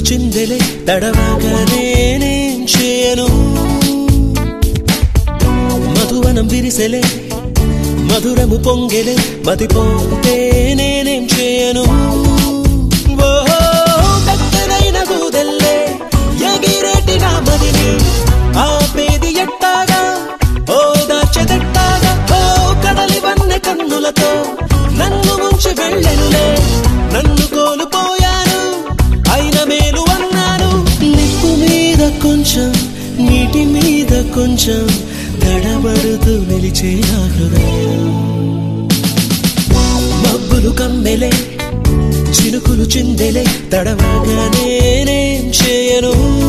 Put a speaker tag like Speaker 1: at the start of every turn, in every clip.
Speaker 1: చిందెలే తడవగా నేనేం చేయను మధువనం విరిసెలే మధురము పొంగెలే మతిపోతే నేనేం చేయను ఓహో పెద్దదైన గూదెల్లే ఎగిరేటి నా మదిని ఆపేది ఎట్టాగా ఓ దాచెదెట్టాగా ఓ కడలి వన్నె కన్నులతో నన్ను ముంచి వెళ్ళెనులే నన్ను కోల్పోయాను అయిన మేలు అన్నాను నిప్పు మీద కొంచెం నీటి మీద కొంచెం తడబడుతూ నిలిచే నా హృదయం మబ్బులు కమ్మెలే చినుకులు చిందెలే తడవగా నేనేం చేయను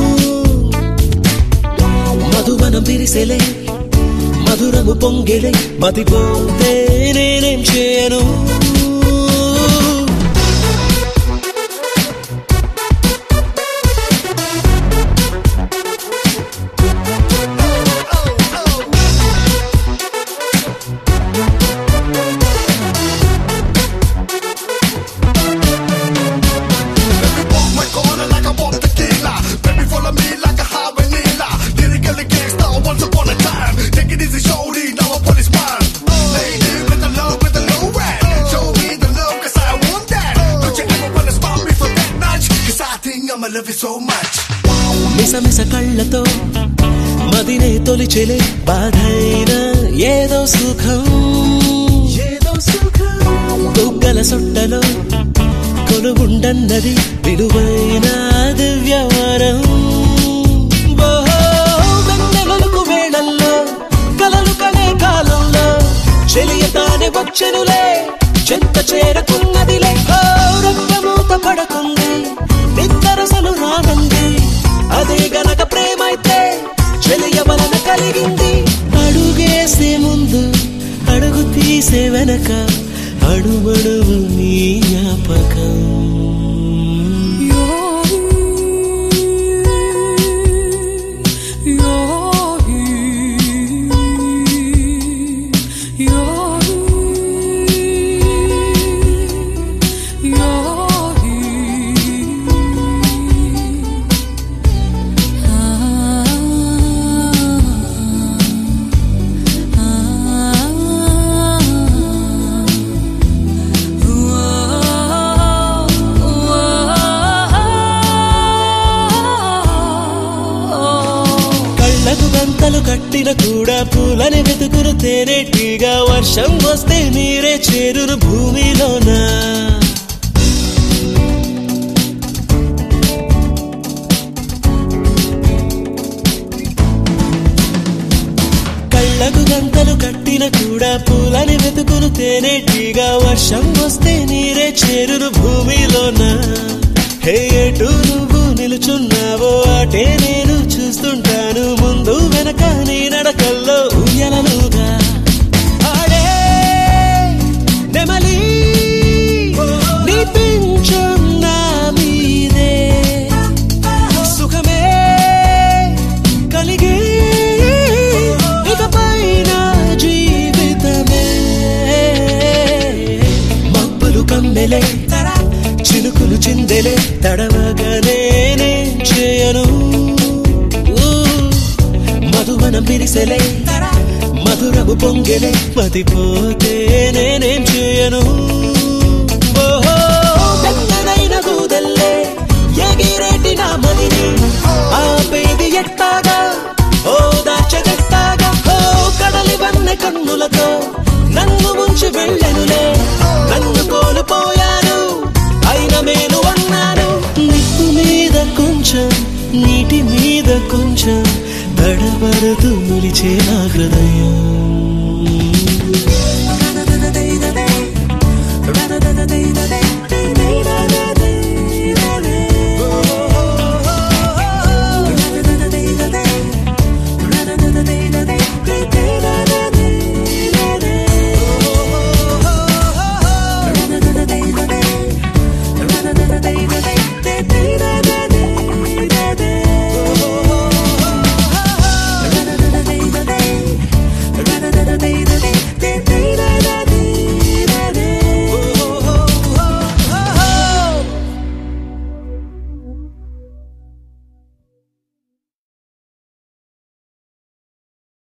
Speaker 1: మధువనం విరిసెలే మధురము పొంగెలే మతిపోతే నేనేం చేయను
Speaker 2: Walk my corner like I want tequila. Baby, follow me like a high vanilla. Lyrically gangsta once upon a time. Take it easy, shorty, now I'm policeman. Lady with the love, with the low rap. Show me the love, cause I want that. Don't you ever wanna stop me from that notch? Cause I think I'ma love you so much.
Speaker 1: మిసమిస కళ్ళతో మదినే తొలిచెలే బాధైన ఏదో సుఖం ఏదో సుఖం బుగ్గల సొట్టలో కొలుగుండన్నది విలువైన దివ్యవరం ఓహో, వెన్నెలలకు వేళల్లో కలలు కనే కాలంలో చెలియతానే వచ్చెనులే చెంత చేరకున్నదిలే ఓ, రక్తమూత పడకుంది నిద్దరసలు రానంది అదే గనక ప్రేమైతే చెలియ వలన కలిగింది అడుగేసే ముందు అడుగు తీసే వెనక అడుమడుగు నీ జ్ఞాపకం కళ్ళకు గంతలు కట్టిన కూడా పూలని వెతుకురు తేనెటీగా వర్షం వస్తే నీరే చేరును భూమిలోనా కళ్ళకు గంతలు కట్టిన కూడా పూలని వెతుకును తేనెటీగా వర్షం వస్తే నీరే చేరును భూమిలోన హే ఎటు నువ్వు నిలుచున్నావో అటే నేను చూస్తుంటాను ముందు వెనక నీ నడకల్లో ఉయ్యలలుగా ఆడే నెమలి నీ పింఛం నా మీదే సుఖమే కలిగే ఇకపైన జీవితమే మబ్బులు కమ్మెలే చినుకులు చిందెలే తడవగా నేనేం చేయను ఊ, మధువనం పిరిసెలే మధురము పొంగెలే మతిపోతే నేనేం చేయను ఓహో పెద్దదైన గూదెల్లే ఎగిరేటి నా మదిని ఆపేది ఎట్టాగా ఓ దాచగట్టాగా ఓ కడలి వన్నె కన్నులతో నన్ను ముంచి వెళ్ళెనులే నన్ను కోల్పోయాను అయిన మేలు అన్నాను నిప్పు మీద కొంచెం నీటి మీద కొంచెం తడబడుతూ నిలిచే నా హృదయం